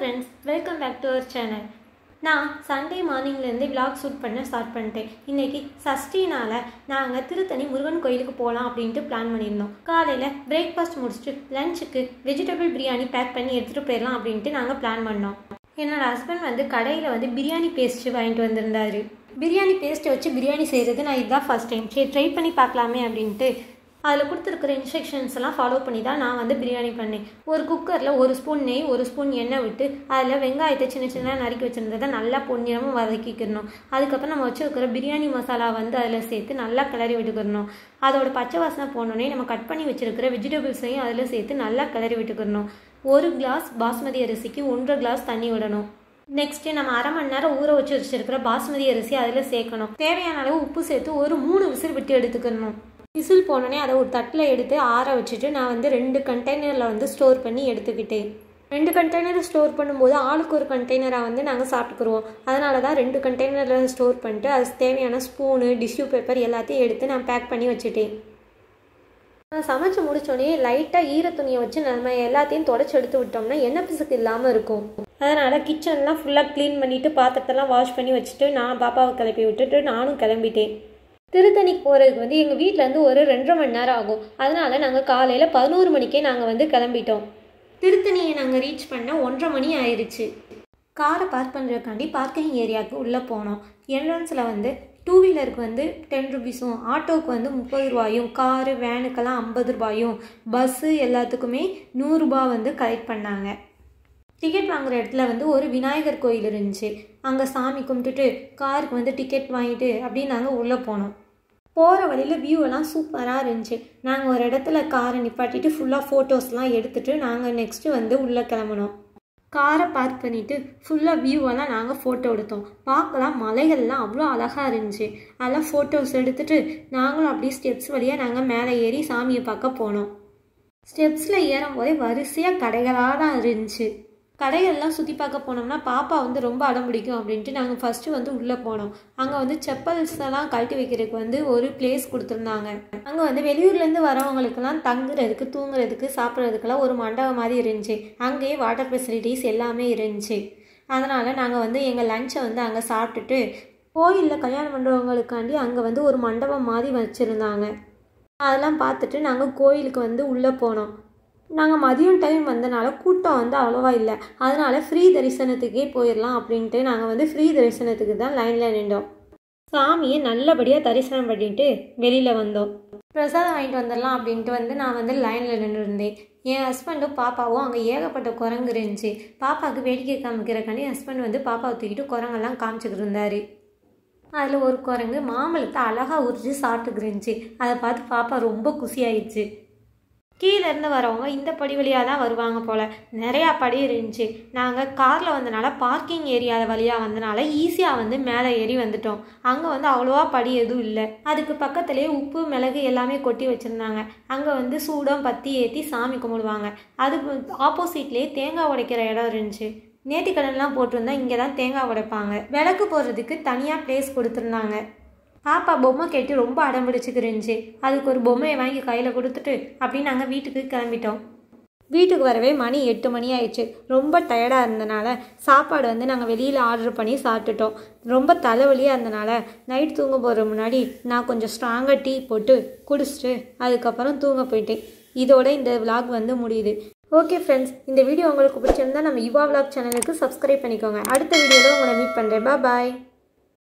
friends welcome back to our channel நான் Sunday மார்னிங்லேருந்து vlog shoot பண்ண ஸ்டார்ட் பண்ணிட்டேன் இன்றைக்கி சஷ்டினால் நாங்கள் திருத்தணி முருகன் கோயிலுக்கு போகலாம் அப்படின்ட்டு பிளான் பண்ணியிருந்தோம் காலையில் பிரேக்ஃபாஸ்ட் முடிச்சுட்டு லஞ்சுக்கு வெஜிடபிள் பிரியாணி பேக் பண்ணி எடுத்துகிட்டு போயிடலாம் அப்படின்ட்டு நாங்கள் பிளான் பண்ணோம் என்னோட ஹஸ்பண்ட் வந்து கடையில் வந்து பிரியாணி பேஸ்ட்டு வாங்கிட்டு வந்திருந்தாரு பிரியாணி பேஸ்ட்டை வச்சு பிரியாணி செய்கிறது நான் இதுதான் ஃபஸ்ட் டைம் சரி ட்ரை பண்ணி பார்க்கலாமே அப்படின்ட்டு அதில் கொடுத்துருக்குற இன்ஸ்ட்ரக்ஷன்ஸ் எல்லாம் ஃபாலோ பண்ணி தான் நான் வந்து பிரியாணி பண்ணேன் ஒரு குக்கரில் ஒரு ஸ்பூன் நெய் ஒரு ஸ்பூன் எண்ணெய் விட்டு அதில் வெங்காயத்தை சின்ன சின்ன நறுக்கி வச்சுருந்ததை நல்லா பொன்னிறமும் வதக்கிக்கிறணும் அதுக்கப்புறம் நம்ம வச்சுருக்கிற பிரியாணி மசாலா வந்து அதில் சேர்த்து நல்லா கிளறி விட்டுக்கிறணும் அதோட பச்சை வாசனை போனோடனே நம்ம கட் பண்ணி வச்சுருக்கிற வெஜிடபிள்ஸையும் அதில் சேர்த்து நல்லா கிளறி விட்டுக்கிறணும் ஒரு கிளாஸ் பாஸ்மதி அரிசிக்கு ஒன்றரை கிளாஸ் தண்ணி விடணும் நெக்ஸ்ட்டு நம்ம அரை மணி நேரம் ஊற வச்சு வச்சிருக்கிற பாஸ்மதி அரிசி அதில் சேர்க்கணும் தேவையான அளவு உப்பு சேர்த்து ஒரு மூணு விசில் விட்டு எடுத்துக்கணும் விசில் போனோடனே அதை ஒரு தட்டில் எடுத்து ஆற வச்சுட்டு நான் வந்து ரெண்டு கண்டெய்னரில் வந்து ஸ்டோர் பண்ணி எடுத்துக்கிட்டேன் ரெண்டு கண்டெய்னர் ஸ்டோர் பண்ணும்போது ஆளுக்கு ஒரு கண்டெய்னராக வந்து நாங்கள் சாப்பிட்டுக்குருவோம் அதனால தான் ரெண்டு கண்டெய்னரில் ஸ்டோர் பண்ணிட்டு அதுக்கு தேவையான ஸ்பூனு டிஷ்யூ பேப்பர் எல்லாத்தையும் எடுத்து நான் பேக் பண்ணி வச்சுட்டேன் நான் சமைச்சு முடிச்சோடனே லைட்டாக ஈர துணியை வச்சு நம்ம எல்லாத்தையும் தொடச்சி எடுத்து விட்டோம்னா எண்ணெய் பிசுக்கு இல்லாமல் இருக்கும் அதனால் கிச்சன்லாம் ஃபுல்லாக க்ளீன் பண்ணிவிட்டு பாத்திரத்தெல்லாம் வாஷ் பண்ணி வச்சுட்டு நான் பாப்பாவை கிளப்பி விட்டுட்டு நானும் கிளம்பிட்டேன் திருத்தணிக்கு போகிறதுக்கு வந்து எங்கள் வீட்டிலேருந்து ஒரு ரெண்டரை மணி நேரம் ஆகும் அதனால் நாங்கள் காலையில் பதினோரு மணிக்கே நாங்கள் வந்து கிளம்பிட்டோம் திருத்தணியை நாங்கள் ரீச் பண்ண ஒன்றரை மணி ஆயிடுச்சு காரை பார்க் பண்ணுறதுக்காண்டி பார்க்கிங் ஏரியாவுக்கு உள்ளே போனோம் என்ட்ரன்ஸில் வந்து டூ வீலருக்கு வந்து டென் ருபீஸும் ஆட்டோவுக்கு வந்து முப்பது ரூபாயும் காரு வேனுக்கெல்லாம் ஐம்பது ரூபாயும் பஸ்ஸு எல்லாத்துக்குமே நூறுரூபா வந்து கலெக்ட் பண்ணாங்க டிக்கெட் வாங்குகிற இடத்துல வந்து ஒரு விநாயகர் கோயில் இருந்துச்சு அங்கே சாமி கும்பிட்டுட்டு காருக்கு வந்து டிக்கெட் வாங்கிட்டு அப்படின்னு நாங்கள் உள்ளே போனோம் போகிற வழியில் வியூ எல்லாம் சூப்பராக இருந்துச்சு நாங்கள் ஒரு இடத்துல காரை நிப்பாட்டிட்டு ஃபுல்லாக ஃபோட்டோஸ்லாம் எடுத்துகிட்டு நாங்கள் நெக்ஸ்ட்டு வந்து உள்ளே கிளம்புனோம் காரை பார்க் பண்ணிவிட்டு ஃபுல்லாக வியூவெல்லாம் நாங்கள் ஃபோட்டோ எடுத்தோம் பார்க்கலாம் மலைகள்லாம் அவ்வளோ அழகாக இருந்துச்சு அதெல்லாம் ஃபோட்டோஸ் எடுத்துகிட்டு நாங்களும் அப்படியே ஸ்டெப்ஸ் வழியாக நாங்கள் மேலே ஏறி சாமியை பார்க்க போனோம் ஸ்டெப்ஸில் ஏறும் போதே வரிசையாக கடைகளாக தான் இருந்துச்சு கடைகள்லாம் சுற்றி பார்க்க போனோம்னா பாப்பா வந்து ரொம்ப அடம் பிடிக்கும் அப்படின்ட்டு நாங்கள் ஃபஸ்ட்டு வந்து உள்ளே போனோம் அங்கே வந்து செப்பல்ஸ் எல்லாம் கழட்டி வைக்கிறதுக்கு வந்து ஒரு பிளேஸ் கொடுத்துருந்தாங்க அங்கே வந்து வெளியூர்லேருந்து வரவங்களுக்கெல்லாம் தங்குறதுக்கு தூங்குறதுக்கு சாப்பிட்றதுக்கெல்லாம் ஒரு மண்டபம் மாதிரி இருந்துச்சு அங்கேயே வாட்டர் ஃபெசிலிட்டிஸ் எல்லாமே இருந்துச்சு அதனால் நாங்கள் வந்து எங்கள் லஞ்சை வந்து அங்கே சாப்பிட்டுட்டு கோயிலில் கல்யாணம் பண்ணுறவங்களுக்காண்டி அங்கே வந்து ஒரு மண்டபம் மாதிரி வச்சுருந்தாங்க அதெல்லாம் பார்த்துட்டு நாங்கள் கோயிலுக்கு வந்து உள்ளே போனோம் நாங்கள் மதியம் டைம் வந்தனால கூட்டம் வந்து அவ்வளோவா இல்லை அதனால் ஃப்ரீ தரிசனத்துக்கே போயிடலாம் அப்படின்ட்டு நாங்கள் வந்து ஃப்ரீ தரிசனத்துக்கு தான் லைனில் நின்றோம் சாமியை நல்லபடியாக தரிசனம் பண்ணிட்டு வெளியில் வந்தோம் பிரசாதம் வாங்கிட்டு வந்துடலாம் அப்படின்ட்டு வந்து நான் வந்து லைனில் நின்றுருந்தேன் என் ஹஸ்பண்டும் பாப்பாவும் அங்கே ஏகப்பட்ட குரங்கு இருந்துச்சு பாப்பாவுக்கு வேடிக்கை காமிக்கிறக்காண்டி ஹஸ்பண்ட் வந்து பாப்பாவை தூக்கிட்டு குரங்கெல்லாம் காமிச்சிக்கிட்டு இருந்தார் அதில் ஒரு குரங்கு மாம்பழத்தை அழகாக உரிச்சு சாப்பிட்டுக்கு இருந்துச்சு அதை பார்த்து பாப்பா ரொம்ப குசியாயிடுச்சு கீழேருந்து வரவங்க இந்த படி வழியாக தான் வருவாங்க போல் நிறையா படி இருந்துச்சு நாங்கள் காரில் வந்தனால பார்க்கிங் ஏரியா வழியாக வந்தனால ஈஸியாக வந்து மேலே ஏறி வந்துட்டோம் அங்கே வந்து அவ்வளோவா படி எதுவும் இல்லை அதுக்கு பக்கத்துலேயே உப்பு மிளகு எல்லாமே கொட்டி வச்சுருந்தாங்க அங்கே வந்து சூடம் பற்றி ஏற்றி சாமி கும்பிடுவாங்க அதுக்கு ஆப்போசிட்லேயே தேங்காய் உடைக்கிற இடம் இருந்துச்சு நேர்த்திக்கடன்லாம் போட்டிருந்தா இங்கே தான் தேங்காய் உடைப்பாங்க விளக்கு போடுறதுக்கு தனியாக பிளேஸ் கொடுத்துருந்தாங்க பாப்பா பொம்மை கேட்டு ரொம்ப அடம் பிடிச்சிக்கிருந்துச்சு அதுக்கு ஒரு பொம்மையை வாங்கி கையில் கொடுத்துட்டு அப்படின்னு நாங்கள் வீட்டுக்கு கிளம்பிட்டோம் வீட்டுக்கு வரவே மணி எட்டு மணி ஆயிடுச்சு ரொம்ப டயர்டாக இருந்தனால சாப்பாடு வந்து நாங்கள் வெளியில் ஆர்டர் பண்ணி சாப்பிட்டுட்டோம் ரொம்ப தலைவலியாக இருந்தனால நைட் தூங்க போகிற முன்னாடி நான் கொஞ்சம் ஸ்ட்ராங்காக டீ போட்டு குடிச்சிட்டு அதுக்கப்புறம் தூங்க போயிட்டேன் இதோட இந்த விலாக் வந்து முடியுது ஓகே ஃப்ரெண்ட்ஸ் இந்த வீடியோ உங்களுக்கு பிடிச்சிருந்தா நம்ம யுவா விலாக் சேனலுக்கு சப்ஸ்கிரைப் பண்ணிக்கோங்க அடுத்த வீடியோவில் உங்களை மீட் பண்ணுறேன் பாய்